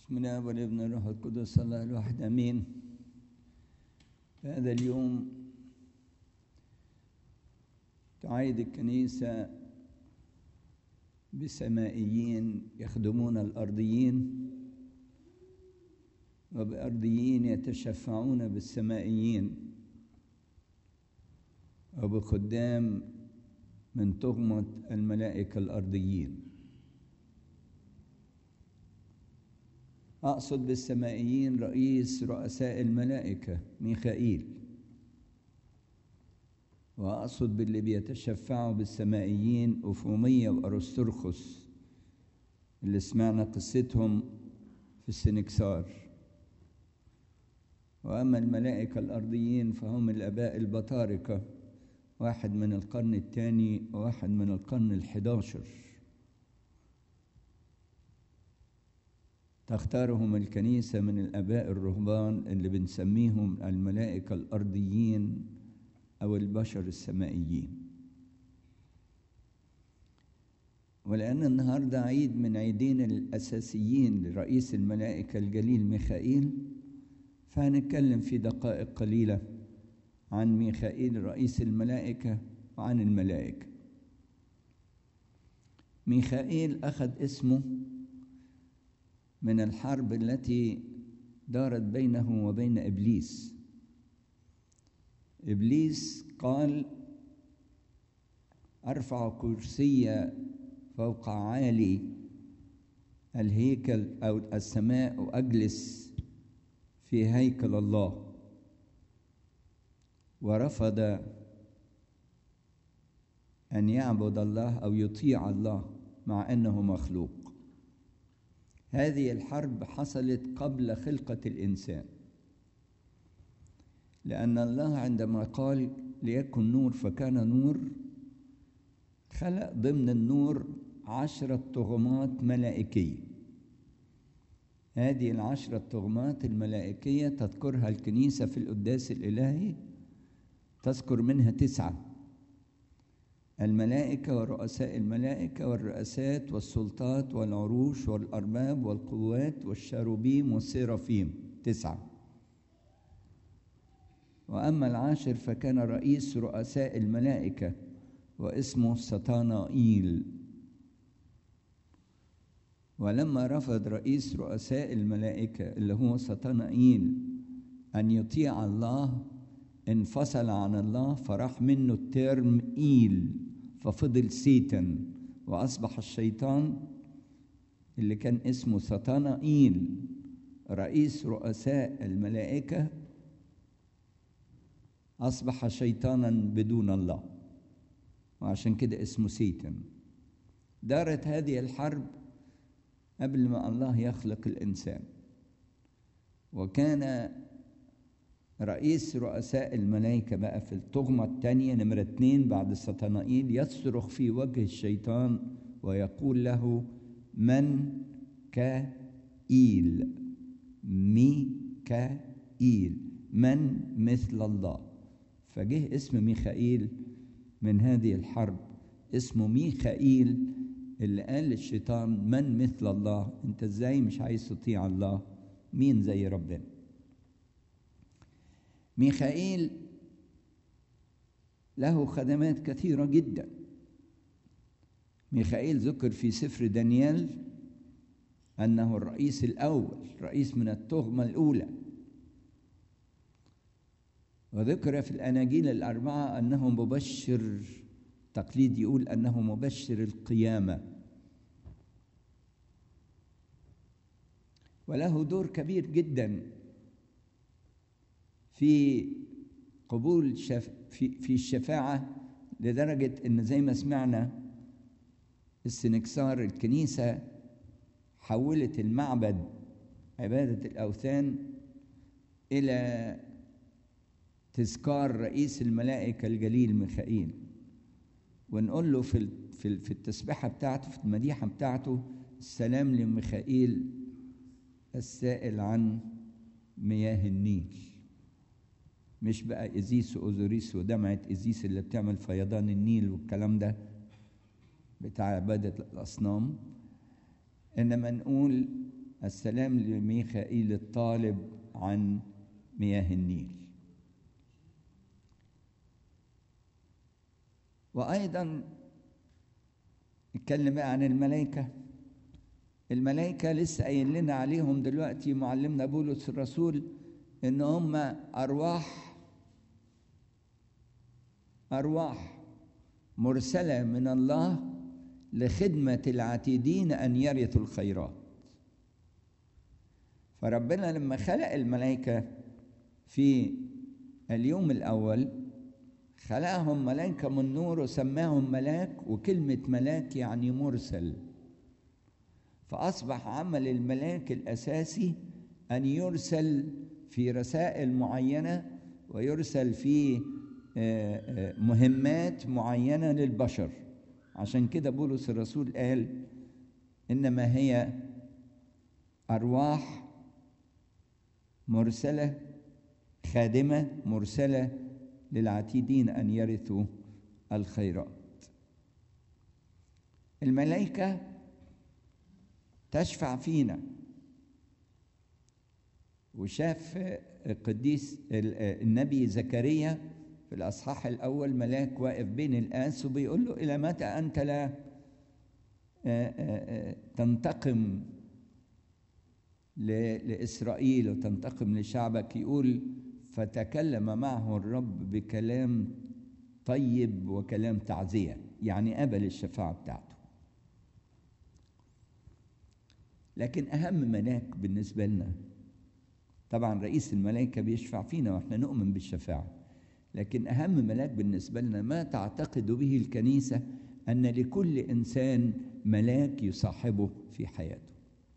بسم الله والابن والروح القدس الله الواحد امين هذا اليوم تعايد الكنيسه بسمائيين يخدمون الارضيين وبارضيين يتشفعون بالسمائيين وبخدام من تهمه الملائكه الارضيين أقصد بالسمائيين رئيس رؤساء الملائكة ميخائيل وأقصد باللي بيتشفعوا بالسمائيين أفومية وأرسترخس اللي سمعنا قصتهم في السنكسار وأما الملائكة الأرضيين فهم الآباء البطاركة واحد من القرن الثاني وواحد من القرن الحداشر تختارهم الكنيسة من الآباء الرهبان اللي بنسميهم الملائكة الأرضيين أو البشر السمائيين ولأن النهاردة عيد من عيدين الأساسيين لرئيس الملائكة الجليل ميخائيل فهنتكلم في دقائق قليلة عن ميخائيل رئيس الملائكة وعن الملائكة ميخائيل أخذ اسمه من الحرب التي دارت بينه وبين ابليس ابليس قال ارفع كرسي فوق عالي الهيكل او السماء واجلس في هيكل الله ورفض ان يعبد الله او يطيع الله مع انه مخلوق هذه الحرب حصلت قبل خلقة الإنسان لأن الله عندما قال ليكن نور فكان نور خلق ضمن النور عشرة طغمات ملائكية هذه العشرة طغمات الملائكية تذكرها الكنيسة في القداس الإلهي تذكر منها تسعة الملائكة ورؤساء الملائكة والرؤسات والسلطات والعروش والأرباب والقوات والشاروبيم والسيرافيم تسعة وأما العاشر فكان رئيس رؤساء الملائكة واسمه سطانائيل ولما رفض رئيس رؤساء الملائكة اللي هو سطانائيل أن يطيع الله انفصل عن الله فراح منه الترم إيل ففضل سيتن وأصبح الشيطان اللي كان اسمه سطانائيل رئيس رؤساء الملائكة أصبح شيطانا بدون الله وعشان كده اسمه سيتن دارت هذه الحرب قبل ما الله يخلق الإنسان وكان رئيس رؤساء الملائكة بقى في الطغمة الثانية نمرة اتنين بعد سطنائيل يصرخ في وجه الشيطان ويقول له من كائيل ميكائيل من مثل الله فجه اسم ميخائيل من هذه الحرب اسمه ميخائيل اللي قال للشيطان من مثل الله انت ازاي مش عايز تطيع الله مين زي ربنا ميخائيل له خدمات كثيرة جدا ميخائيل ذكر في سفر دانيال أنه الرئيس الأول رئيس من التهمة الأولى وذكر في الأناجيل الأربعة أنه مبشر تقليد يقول أنه مبشر القيامة وله دور كبير جدا في قبول شف في في الشفاعة لدرجة إن زي ما سمعنا السنكسار الكنيسة حولت المعبد عبادة الأوثان إلى تذكار رئيس الملائكة الجليل ميخائيل ونقول له في في في التسبيحة بتاعته في المديحة بتاعته السلام لميخائيل السائل عن مياه النيل مش بقى إزيس وأوزوريس ودمعة إزيس اللي بتعمل فيضان النيل والكلام ده بتاع عبادة الأصنام إنما نقول السلام لميخائيل الطالب عن مياه النيل وأيضا نتكلم بقى عن الملائكة الملائكة لسه قايل لنا عليهم دلوقتي معلمنا بولس الرسول إن هم أرواح أرواح مرسلة من الله لخدمة العتيدين أن يرثوا الخيرات فربنا لما خلق الملائكة في اليوم الأول خلقهم ملائكة من نور وسماهم ملاك وكلمة ملاك يعني مرسل فأصبح عمل الملاك الأساسي أن يرسل في رسائل معينة ويرسل في مهمات معينة للبشر عشان كده بولس الرسول قال إنما هي أرواح مرسلة خادمة مرسلة للعتيدين أن يرثوا الخيرات الملائكة تشفع فينا وشاف القديس النبي زكريا في الأصحاح الأول ملاك واقف بين الآس وبيقول له إلى متى أنت لا تنتقم لإسرائيل وتنتقم لشعبك يقول فتكلم معه الرب بكلام طيب وكلام تعزية يعني قبل الشفاعة بتاعته لكن أهم ملاك بالنسبة لنا طبعا رئيس الملائكة بيشفع فينا واحنا نؤمن بالشفاعة لكن أهم ملاك بالنسبة لنا ما تعتقد به الكنيسة أن لكل إنسان ملاك يصاحبه في حياته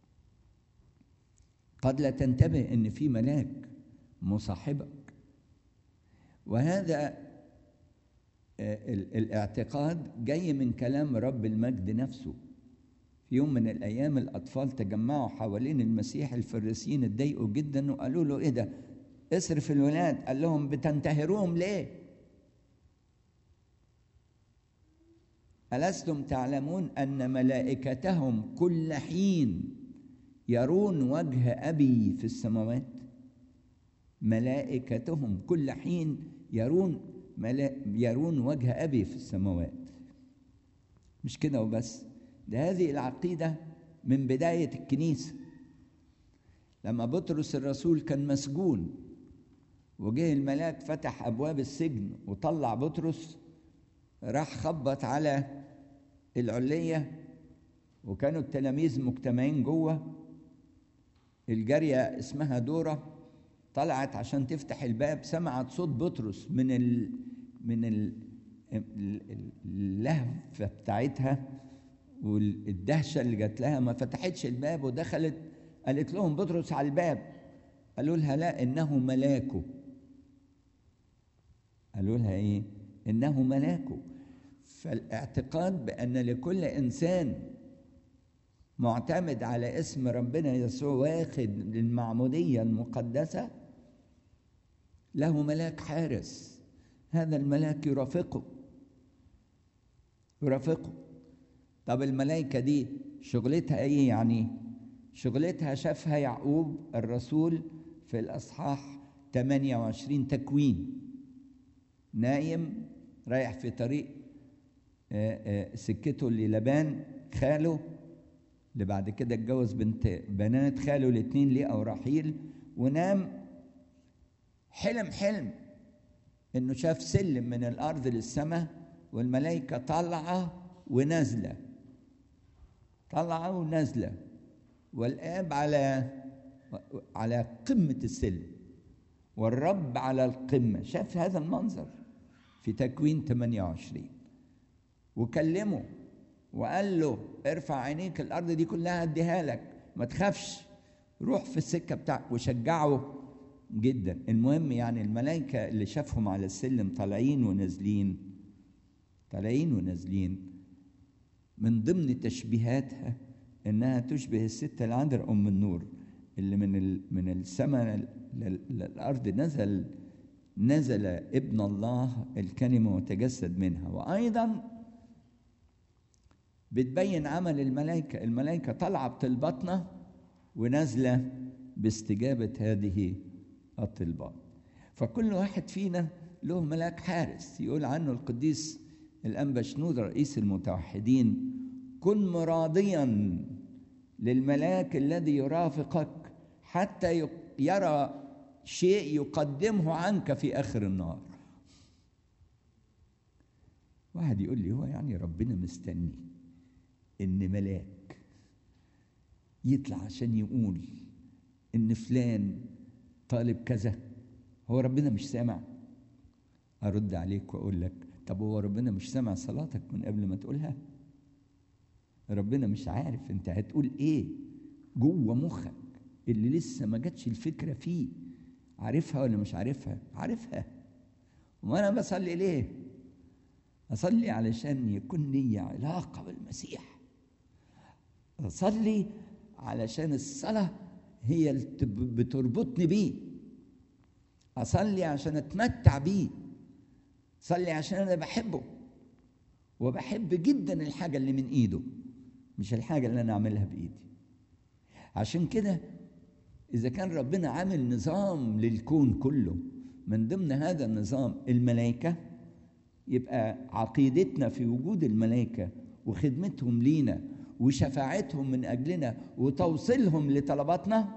قد لا تنتبه أن في ملاك مصاحبك وهذا الاعتقاد جاي من كلام رب المجد نفسه في يوم من الأيام الأطفال تجمعوا حوالين المسيح الفريسيين اتضايقوا جدا وقالوا له إيه ده اصرف الولاد قال لهم بتنتهروهم ليه ألستم تعلمون أن ملائكتهم كل حين يرون وجه أبي في السماوات ملائكتهم كل حين يرون ملا... يرون وجه أبي في السماوات مش كده وبس ده هذه العقيدة من بداية الكنيسة لما بطرس الرسول كان مسجون وجه الملاك فتح أبواب السجن وطلع بطرس راح خبط على العلية وكانوا التلاميذ مجتمعين جوه الجارية اسمها دورة طلعت عشان تفتح الباب سمعت صوت بطرس من ال من ال اللهفة بتاعتها والدهشة اللي جات لها ما فتحتش الباب ودخلت قالت لهم بطرس على الباب قالوا لها لا إنه ملاكه قالوا لها إيه إنه ملاكه فالاعتقاد بأن لكل إنسان معتمد على اسم ربنا يسوع واخد المعمودية المقدسة له ملاك حارس هذا الملاك يرافقه يرافقه طب الملائكة دي شغلتها ايه يعني شغلتها شافها يعقوب الرسول في الأصحاح 28 تكوين نايم رايح في طريق سكته للبان خاله اللي بعد كده اتجوز بنت بنات خاله الاثنين ليئة ورحيل ونام حلم حلم انه شاف سلم من الارض للسماء والملائكه طالعه ونازله طالعه ونازله والاب على على قمه السلم والرب على القمه شاف هذا المنظر في تكوين 28 وكلمه وقال له ارفع عينيك الارض دي كلها اديها لك ما تخافش روح في السكه بتاعك وشجعه جدا المهم يعني الملائكه اللي شافهم على السلم طالعين ونازلين طالعين ونازلين من ضمن تشبيهاتها انها تشبه الست العذراء ام النور اللي من من السماء للارض نزل نزل ابن الله الكلمه وتجسد منها وايضا بتبين عمل الملائكة الملائكة طالعة بطلباتنا ونازلة باستجابة هذه الطلبات فكل واحد فينا له ملاك حارس يقول عنه القديس الأنبا شنود رئيس المتوحدين كن مراضيا للملاك الذي يرافقك حتى يرى شيء يقدمه عنك في آخر النهار واحد يقول لي هو يعني ربنا مستني ان ملاك يطلع عشان يقول ان فلان طالب كذا هو ربنا مش سامع ارد عليك واقول لك طب هو ربنا مش سامع صلاتك من قبل ما تقولها ربنا مش عارف انت هتقول ايه جوه مخك اللي لسه ما جاتش الفكره فيه عارفها ولا مش عارفها عارفها وانا بصلي ليه اصلي علشان يكون لي علاقه بالمسيح اصلي علشان الصلاه هي اللي بتربطني بيه اصلي عشان اتمتع بيه صلي عشان انا بحبه وبحب جدا الحاجه اللي من ايده مش الحاجه اللي انا اعملها بايدي عشان كده اذا كان ربنا عامل نظام للكون كله من ضمن هذا النظام الملائكه يبقى عقيدتنا في وجود الملائكه وخدمتهم لينا وشفاعتهم من اجلنا وتوصيلهم لطلباتنا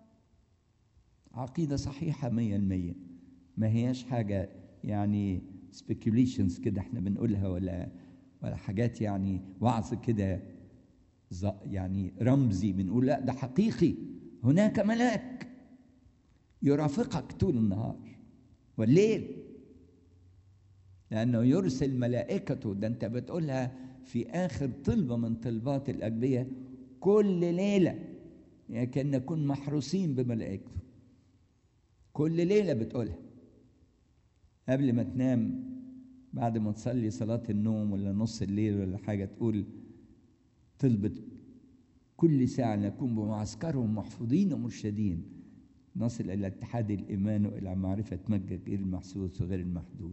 عقيده صحيحه مية المية ما هياش حاجه يعني سبيكيوليشنز كده احنا بنقولها ولا ولا حاجات يعني وعظ كده يعني رمزي بنقول لا ده حقيقي هناك ملاك يرافقك طول النهار والليل لأنه يرسل ملائكته ده أنت بتقولها في آخر طلبة من طلبات الأجبية كل ليلة يعني كأن نكون محروسين بملائكته كل ليلة بتقولها قبل ما تنام بعد ما تصلي صلاة النوم ولا نص الليل ولا حاجة تقول طلبة كل ساعة نكون بمعسكرهم محفوظين ومرشدين نصل إلى اتحاد الإيمان وإلى معرفة مجد غير المحسوس وغير المحدود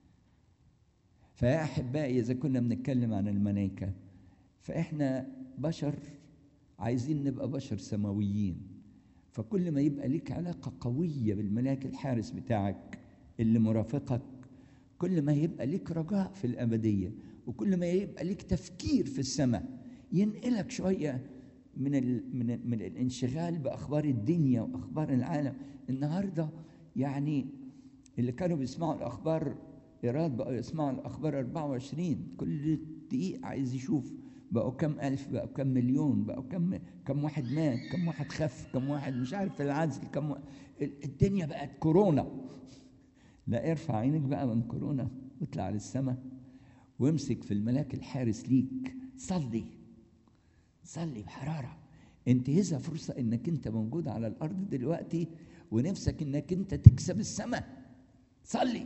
فيا أحبائي إذا كنا بنتكلم عن الملائكة فإحنا بشر عايزين نبقى بشر سماويين فكل ما يبقى ليك علاقة قوية بالملاك الحارس بتاعك اللي مرافقك كل ما يبقى ليك رجاء في الأبدية وكل ما يبقى ليك تفكير في السماء ينقلك شوية من ال من ال من الانشغال بأخبار الدنيا وأخبار العالم النهاردة يعني اللي كانوا بيسمعوا الأخبار إيراد بقوا يسمعوا الأخبار 24 كل دقيقة عايز يشوف بقوا كم ألف بقوا كم مليون بقوا كم كم واحد مات كم واحد خف كم واحد مش عارف في العزل كم واحد الدنيا بقت كورونا لا ارفع عينك بقى من كورونا واطلع للسماء وامسك في الملاك الحارس ليك صلي صلي بحرارة انتهزها فرصة انك انت موجود على الارض دلوقتي ونفسك انك انت تكسب السماء صلي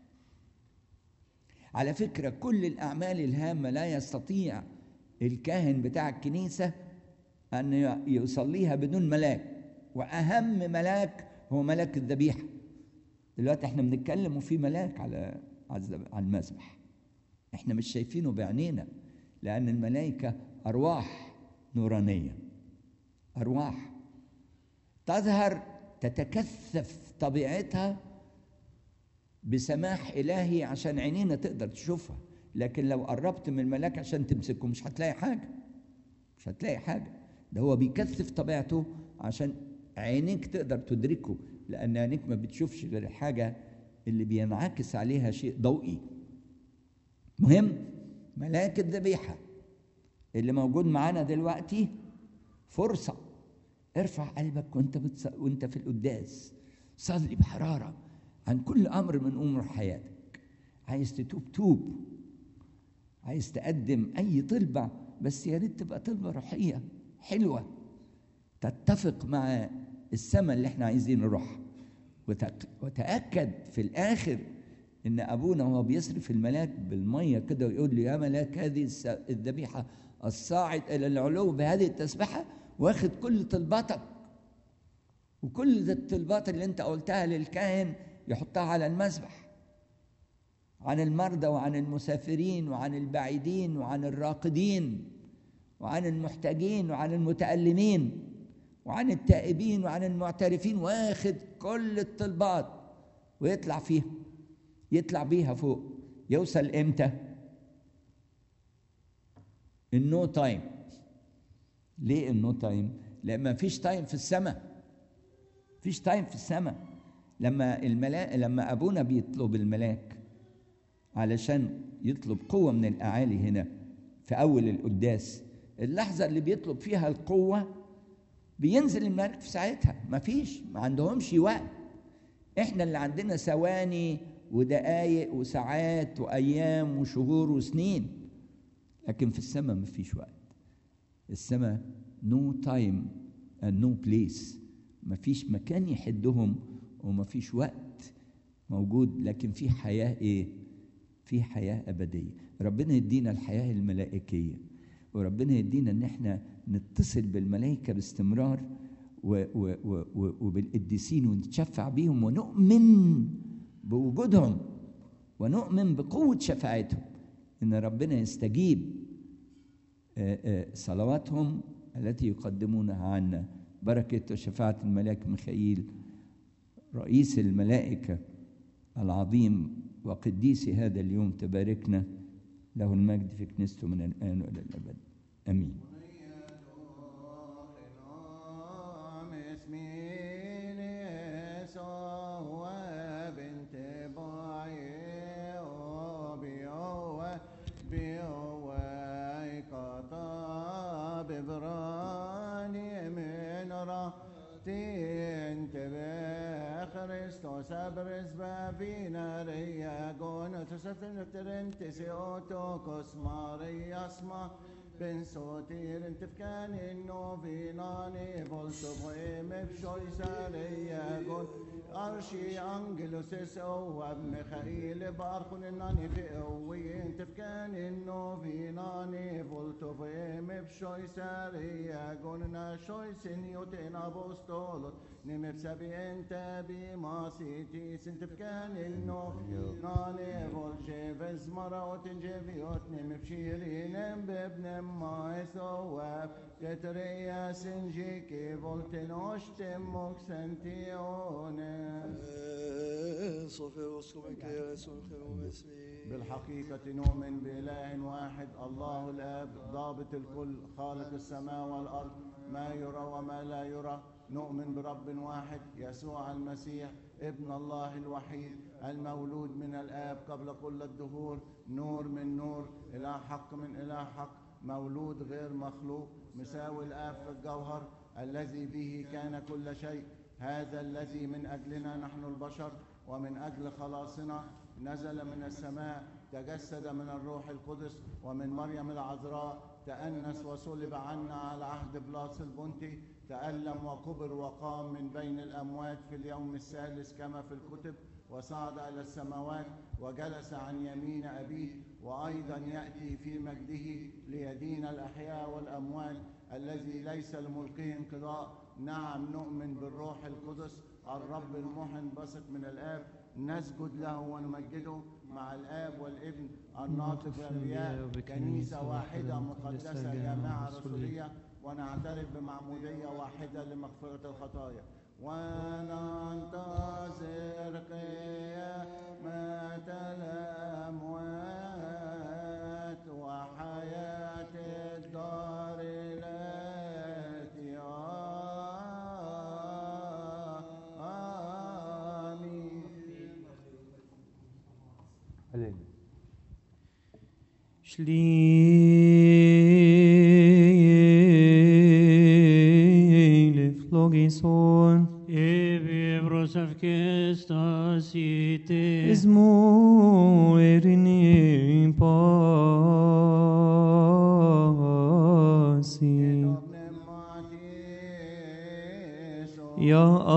على فكرة كل الأعمال الهامة لا يستطيع الكاهن بتاع الكنيسة أن يصليها بدون ملاك وأهم ملاك هو ملاك الذبيحة دلوقتي احنا بنتكلم وفي ملاك على على المذبح احنا مش شايفينه بعينينا لأن الملائكة أرواح نورانية أرواح تظهر تتكثف طبيعتها بسماح إلهي عشان عينينا تقدر تشوفها لكن لو قربت من الملاك عشان تمسكه مش هتلاقي حاجة مش هتلاقي حاجة ده هو بيكثف طبيعته عشان عينيك تقدر تدركه لأن عينيك ما بتشوفش غير الحاجة اللي بينعكس عليها شيء ضوئي مهم ملاك الذبيحة اللي موجود معانا دلوقتي فرصة ارفع قلبك وانت بتص... وانت في القداس صلي بحرارة عن كل أمر من أمور حياتك عايز تتوب توب عايز تقدم أي طلبة بس يا ريت تبقى طلبة روحية حلوة تتفق مع السماء اللي احنا عايزين نروحها وتأكد في الآخر إن أبونا وهو بيصرف الملاك بالمية كده ويقول له يا ملاك هذه الذبيحة الصاعد إلى العلو بهذه التسبحة واخد كل طلباتك وكل الطلبات اللي أنت قلتها للكاهن يحطها على المذبح عن المرضى وعن المسافرين وعن البعيدين وعن الراقدين وعن المحتاجين وعن المتألمين وعن التائبين وعن المعترفين واخد كل الطلبات ويطلع فيها يطلع بيها فوق يوصل امتى النو تايم ليه النو تايم لان ما فيش تايم في السماء فيش تايم في السماء لما الملاك لما ابونا بيطلب الملاك علشان يطلب قوه من الاعالي هنا في اول القداس اللحظه اللي بيطلب فيها القوه بينزل الملاك في ساعتها ما فيش ما عندهمش وقت احنا اللي عندنا ثواني ودقايق وساعات وايام وشهور وسنين لكن في السماء ما فيش وقت السماء نو تايم نو بليس ما فيش مكان يحدهم وما فيش وقت موجود لكن في حياة ايه في حياة أبدية ربنا يدينا الحياة الملائكية وربنا يدينا ان احنا نتصل بالملائكة باستمرار و و و و وبالقديسين ونتشفع بيهم ونؤمن بوجودهم ونؤمن بقوة شفاعتهم ان ربنا يستجيب صلواتهم التي يقدمونها عنا بركة وشفاعة الملاك ميخائيل رئيس الملائكة العظيم وقديس هذا اليوم تباركنا له المجد في كنيسته من الآن وإلى الأبد آمين Kristus abres babina reia gona to sefin terentes otokos Maria sma ben sotir intifkan innovinani volto poeme bshoi sareia gon arshi angelus es اواب ميخائيل بارخن اناني في قوي انتفكان النوفيناني فولتو فيم بشوي ساريا قلنا شوي سنيوتين ابوستولوت نم بسبي انت بما سيتي سنتفكان النوفيناني فولجي فز مراوت جيفيوت نم بشيرين بابن ما يسواب تتريا سنجيكي فولتن اشتم مكسنتيونه بالحقيقة نؤمن بإله واحد الله الآب ضابط الكل خالق السماء والأرض ما يرى وما لا يرى نؤمن برب واحد يسوع المسيح ابن الله الوحيد المولود من الآب قبل كل الدهور نور من نور إله حق من إله حق مولود غير مخلوق مساوي الآب في الجوهر الذي به كان كل شيء هذا الذي من أجلنا نحن البشر ومن أجل خلاصنا نزل من السماء تجسد من الروح القدس ومن مريم العذراء تأنس وصلب عنا على عهد بلاس البنطي تألم وكبر وقام من بين الأموات في اليوم الثالث كما في الكتب وصعد إلى السماوات وجلس عن يمين أبيه وأيضا يأتي في مجده ليدين الأحياء والأموات الذي ليس لملكه انقضاء نعم نؤمن بالروح القدس الرب المحن بسط من الآب نسجد له ونمجده مع الآب والابن الناطق والأنبياء كنيسة واحدة مقدسة جامعة رسولية ونعترف بمعمودية واحدة لمغفرة الخطايا وننتظر قيامة الأموات وحياة الدار التي آمين هللويا Schlile flogison Evi prosavkestas ite esmo erini pasi Pneumatiso Ya